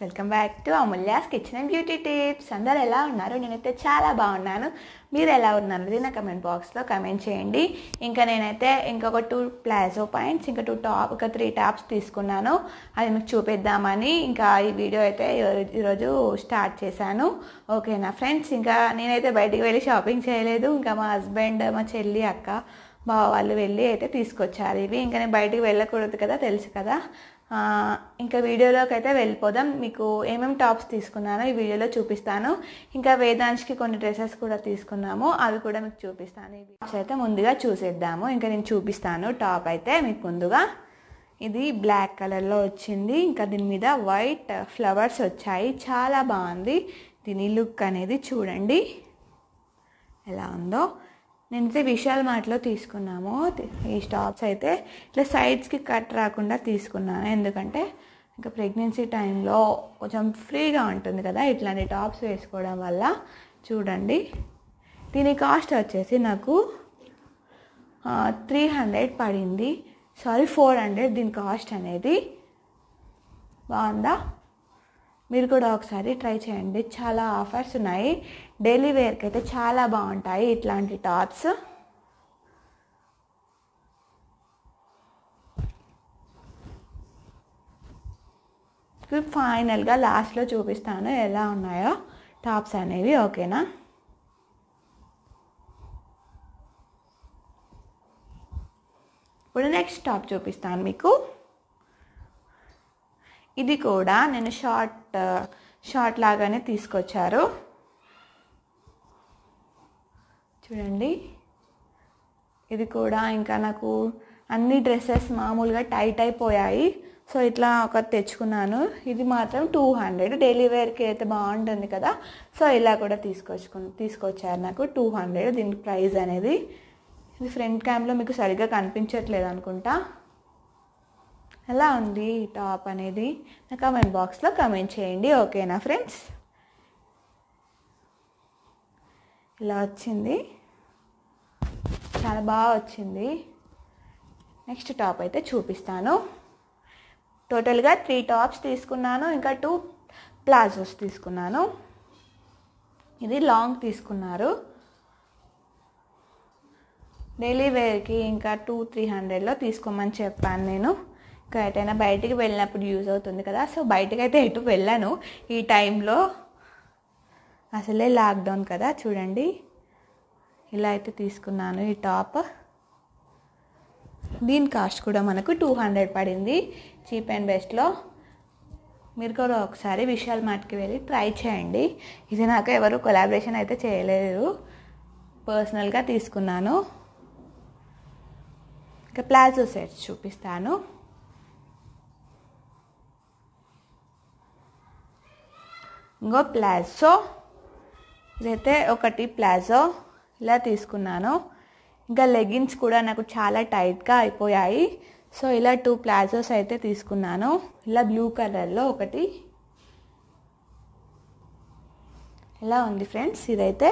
welcome back to Amulya's kitchen and beauty tips అందరు ఎలా ఉన్నారు నేనైతే చాలా బాగున్నాను మీరు ఎలా ఉన్నారు అనేది నా కమెంట్ బాక్స్లో కమెంట్ చేయండి ఇంకా నేనైతే ఇంకొక టూ ప్లాజో పాయింట్స్ ఇంకా టూ టాప్ ఒక త్రీ టాప్స్ తీసుకున్నాను అది మీకు చూపిద్దామని ఇంకా ఈ వీడియో అయితే ఈరో- ఈరోజు స్టార్ట్ చేశాను ఓకేనా ఫ్రెండ్స్ ఇంకా నేనైతే బయటికి వెళ్ళి షాపింగ్ చేయలేదు ఇంకా మా హస్బెండ్ మా చెల్లి అక్క బావ వాళ్ళు వెళ్ళి అయితే తీసుకొచ్చారు ఇవి ఇంకా నేను బయటికి వెళ్ళకూడదు కదా తెలుసు కదా ఆ, ఇంకా వీడియోలోకి అయితే వెళ్ళిపోదాం మీకు ఏమేమి టాప్స్ తీసుకున్నానో ఈ వీడియోలో చూపిస్తాను ఇంకా వేదాంశ్కి కొన్ని డ్రెస్సెస్ కూడా తీసుకున్నాము అవి కూడా మీకు చూపిస్తాను ఈ టాప్స్ అయితే ముందుగా చూసేద్దాము ఇంకా నేను చూపిస్తాను టాప్ అయితే మీకు ముందుగా ఇది బ్లాక్ కలర్లో వచ్చింది ఇంకా దీని మీద వైట్ ఫ్లవర్స్ వచ్చాయి చాలా బాగుంది దీని లుక్ అనేది చూడండి ఎలా ఉందో నేనైతే విశాల్ మార్ట్లో తీసుకున్నాము ఈ స్టాప్స్ అయితే ఇట్లా సైడ్స్కి కట్ రాకుండా తీసుకున్నాను ఎందుకంటే ఇంకా ప్రెగ్నెన్సీ టైంలో కొంచెం ఫ్రీగా ఉంటుంది కదా ఇట్లాంటి టాప్స్ వేసుకోవడం వల్ల చూడండి దీని కాస్ట్ వచ్చేసి నాకు త్రీ హండ్రెడ్ పడింది సారీ ఫోర్ హండ్రెడ్ దీని కాస్ట్ అనేది బాగుందా మీరు కూడా ఒకసారి ట్రై చేయండి చాలా ఆఫర్స్ ఉన్నాయి డైలీ వేర్కి అయితే చాలా బాగుంటాయి ఇట్లాంటి టాప్స్ ఫైనల్గా లాస్ట్లో చూపిస్తాను ఎలా ఉన్నాయో టాప్స్ అనేవి ఓకేనా ఇప్పుడు నెక్స్ట్ టాప్ చూపిస్తాను మీకు ఇది కూడా నేను షార్ట్ షార్ట్ లాగానే తీసుకొచ్చారు చూడండి ఇది కూడా ఇంకా నాకు అన్ని డ్రెస్సెస్ మామూలుగా టైట్ అయిపోయాయి సో ఇట్లా ఒకటి తెచ్చుకున్నాను ఇది మాత్రం టూ హండ్రెడ్ డైలీ వేర్కి అయితే బాగుంటుంది కదా సో ఇలా కూడా తీసుకొచ్చుకు తీసుకొచ్చారు నాకు టూ హండ్రెడ్ దీని ప్రైస్ అనేది ఇది ఫ్రంట్ క్యామ్లో మీకు సరిగ్గా కనిపించట్లేదు అనుకుంటా ఎలా ఉంది ఈ టాప్ అనేది నా కమెంట్ బాక్స్లో కమెంట్ చేయండి ఓకేనా ఫ్రెండ్స్ ఇలా వచ్చింది చాలా బాగా వచ్చింది నెక్స్ట్ టాప్ అయితే చూపిస్తాను టోటల్గా త్రీ టాప్స్ తీసుకున్నాను ఇంకా టూ ప్లాజోస్ తీసుకున్నాను ఇది లాంగ్ తీసుకున్నారు డైలీ వేర్కి ఇంకా టూ త్రీ హండ్రెడ్లో తీసుకోమని చెప్పాను నేను ఇంకా ఎటైనా బయటికి వెళ్ళినప్పుడు యూజ్ అవుతుంది కదా సో బయటకు అయితే ఎటు వెళ్ళాను ఈ టైంలో అసలే లాక్డౌన్ కదా చూడండి ఇలా అయితే తీసుకున్నాను ఈ టాప్ దీని కాస్ట్ కూడా మనకు టూ హండ్రెడ్ పడింది చీప్ అండ్ బెస్ట్లో మీరు కూడా ఒకసారి విశాల్ మార్ట్కి వెళ్ళి ట్రై చేయండి ఇది నాకు ఎవరు కొలాబరేషన్ అయితే చేయలేదు పర్సనల్గా తీసుకున్నాను ఇంకా ప్లాజో సెట్స్ చూపిస్తాను ఇంకో ప్లాజో ఇదైతే ఒకటి ప్లాజో ఇలా తీసుకున్నాను ఇంకా లెగిన్స్ కూడా నాకు చాలా టైట్గా అయిపోయాయి సో ఇలా టూ ప్లాజోస్ అయితే తీసుకున్నాను ఇలా బ్లూ కలర్లో ఒకటి ఎలా ఉంది ఫ్రెండ్స్ ఇదైతే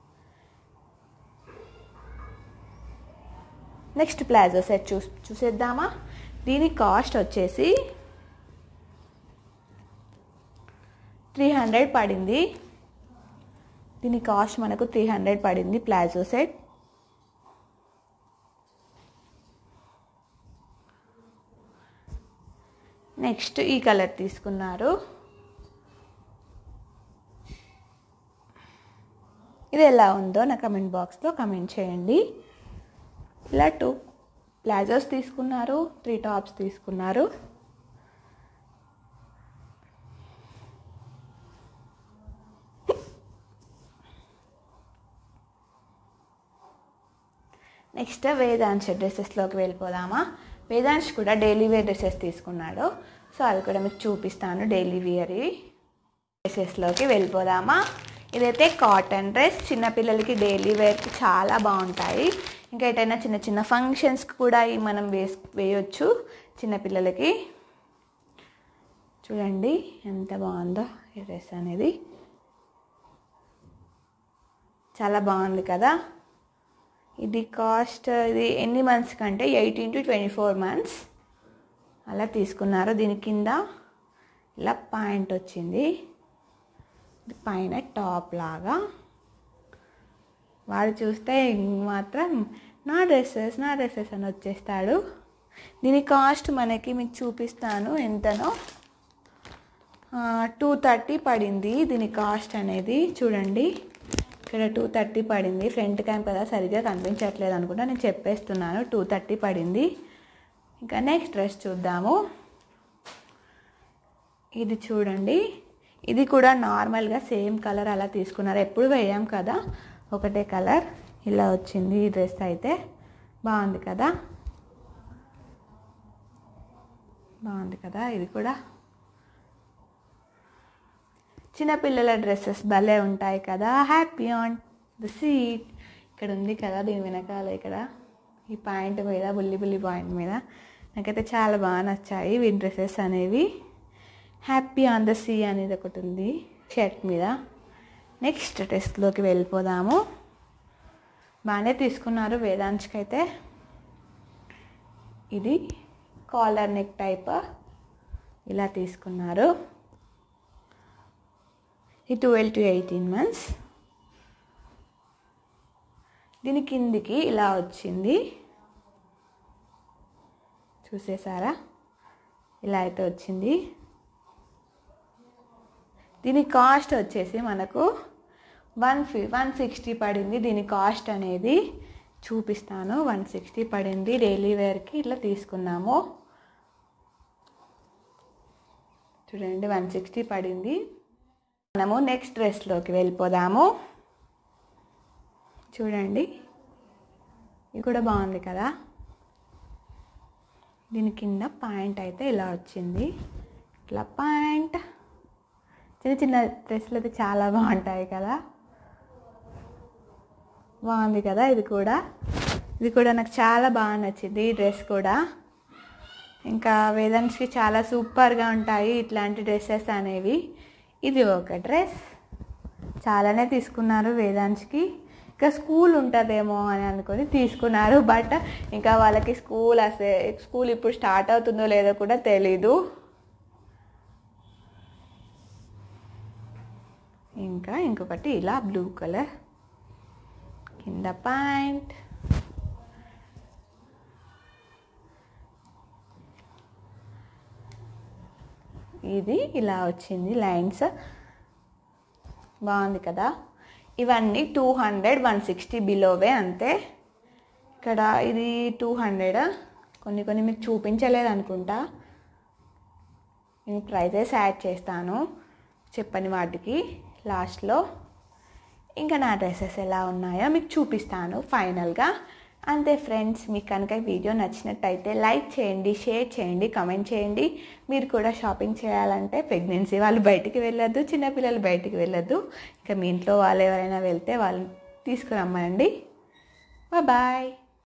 నెక్స్ట్ ప్లాజో సెట్ చూ చూసేద్దామా దీని కాస్ట్ వచ్చేసి త్రీ హండ్రెడ్ పడింది దీని కాస్ట్ మనకు త్రీ హండ్రెడ్ పడింది ప్లాజో సెట్ నెక్స్ట్ ఈ కలర్ తీసుకున్నారు ఇది ఎలా ఉందో నా కమెంట్ బాక్స్లో కమెంట్ చేయండి ఇలా టూ ప్లాజోస్ తీసుకున్నారు త్రీ టాప్స్ తీసుకున్నారు నెక్స్ట్ వేదాంశ్ డ్రెస్సెస్లోకి వెళ్ళిపోదామా వేదాంశ్ కూడా డైలీ వేర్ డ్రెస్సెస్ తీసుకున్నాడు సో అది కూడా మీకు చూపిస్తాను డైలీ వేర్ డ్రెస్సెస్లోకి వెళ్ళిపోదామా ఇదైతే కాటన్ డ్రెస్ చిన్నపిల్లలకి డైలీ వేర్కి చాలా బాగుంటాయి ఇంకా ఎటైనా చిన్న చిన్న ఫంక్షన్స్కి కూడా ఇవి మనం వేస్ వేయొచ్చు చిన్నపిల్లలకి చూడండి ఎంత బాగుందో ఈ డ్రెస్ అనేది చాలా బాగుంది కదా ఇది కాస్ట్ ఇది ఎన్ని మంత్స్ కంటే eighteen to twenty four months అలా తీసుకున్నారు దీని కింద ఇలా పాయింట్ వచ్చింది ఇది పైన టాప్ లాగా వాడు చూస్తే మాత్రం నా డ్రెస్సెస్ నా డ్రెస్సెస్ అని వచ్చేస్తాడు దీని కాస్ట్ మనకి మీకు చూపిస్తాను ఎంతనో టూ థర్టీ పడింది దీని కాస్ట్ అనేది చూడండి ఇక్కడ టూ థర్టీ పడింది ఫ్రంట్ క్యామ్ కదా సరిగ్గా కనిపించట్లేదు అనుకుంటా నేను చెప్పేస్తున్నాను టూ థర్టీ పడింది ఇంకా నెక్స్ట్ డ్రెస్ చూద్దాము ఇది చూడండి ఇది కూడా నార్మల్గా సేమ్ కలర్ అలా తీసుకున్నారు ఎప్పుడు వేయం కదా ఒకటే కలర్ ఇలా వచ్చింది ఈ డ్రెస్ అయితే బాగుంది కదా బాగుంది కదా ఇది కూడా చిన్నపిల్లల డ్రెస్సెస్ భలే ఉంటాయి కదా హ్యాపీ ఆన్ ద సీట్ ఇక్కడ ఉంది కదా దీని వెనకాల ఇక్కడ ఈ పాయింట్ మీద బుల్లి బుల్లి పాయింట్ మీద నాకైతే చాలా బాగా నచ్చాయి ఈ డ్రెస్సెస్ అనేవి హ్యాపీ ఆన్ ద సీ అనేది ఒకటి ఉంది షర్ట్ మీద నెక్స్ట్ డ్రెస్లోకి వెళ్ళిపోదాము బాగానే తీసుకున్నారు వేదాంశ్కి అయితే ఇది కాలర్ నెక్ టైప్ ఇలా తీసుకున్నారు ఈ ట్వెల్వ్ టు ఎయిటీన్ మంత్స్ దీని కిందికి ఇలా వచ్చింది చూసేసారా ఇలా అయితే వచ్చింది దీని కాస్ట్ వచ్చేసి మనకు వన్ ఫి వన్ సిక్స్టీ పడింది దీని కాస్ట్ అనేది చూపిస్తాను వన్ సిక్స్టీ పడింది డైలీ వేర్కి ఇట్లా తీసుకున్నాము చూడండి వన్ సిక్స్టీ పడింది మనము నెక్స్ట్ డ్రెస్లోకి వెళ్ళిపోదాము చూడండి ఇది కూడా బాగుంది కదా దీని కింద పాయింట్ అయితే ఇలా వచ్చింది ఇట్లా పాయింట్ చిన్న చిన్న డ్రెస్సులు అయితే చాలా బాగుంటాయి కదా బాగుంది కదా ఇది కూడా ఇది కూడా నాకు చాలా బాగా నచ్చింది ఈ డ్రెస్ కూడా ఇంకా వేదాంశ్కి చాలా సూపర్గా ఉంటాయి ఇట్లాంటి డ్రెస్సెస్ అనేవి ఇది ఒక డ్రెస్ చాలానే తీసుకున్నారు వేదాంశ్కి ఇంకా స్కూల్ ఉంటుందేమో అని అనుకొని తీసుకున్నారు బట్ ఇంకా వాళ్ళకి స్కూల్ అసే స్కూల్ ఇప్పుడు స్టార్ట్ అవుతుందో లేదో కూడా తెలీదు ఇంకా ఇంకొకటి ఇలా బ్లూ కలర్ కింద పాయింట్ ఇది ఇలా వచ్చింది లైన్స్ బాగుంది కదా ఇవన్నీ టూ హండ్రెడ్ వన్ సిక్స్టీ బిలోవే అంతే ఇక్కడ ఇది టూ హండ్రెడ్ కొన్ని కొన్ని మీకు చూపించలేదు అనుకుంటా నేను ప్రైజెస్ యాడ్ చేస్తాను చెప్పని వాటికి లాస్ట్లో ఇంకా నా డ్రెస్సెస్ ఎలా ఉన్నాయో మీకు చూపిస్తాను ఫైనల్గా అంతే ఫ్రెండ్స్ మీకు కనుక వీడియో నచ్చినట్టయితే లైక్ చేయండి షేర్ చేయండి కమెంట్ చేయండి మీరు కూడా షాపింగ్ చేయాలంటే ప్రెగ్నెన్సీ వాళ్ళు బయటికి వెళ్ళొద్దు చిన్నపిల్లలు బయటికి వెళ్ళొద్దు ఇంకా మీ ఇంట్లో వాళ్ళు ఎవరైనా వెళ్తే వాళ్ళని తీసుకురమ్మనండి బాయ్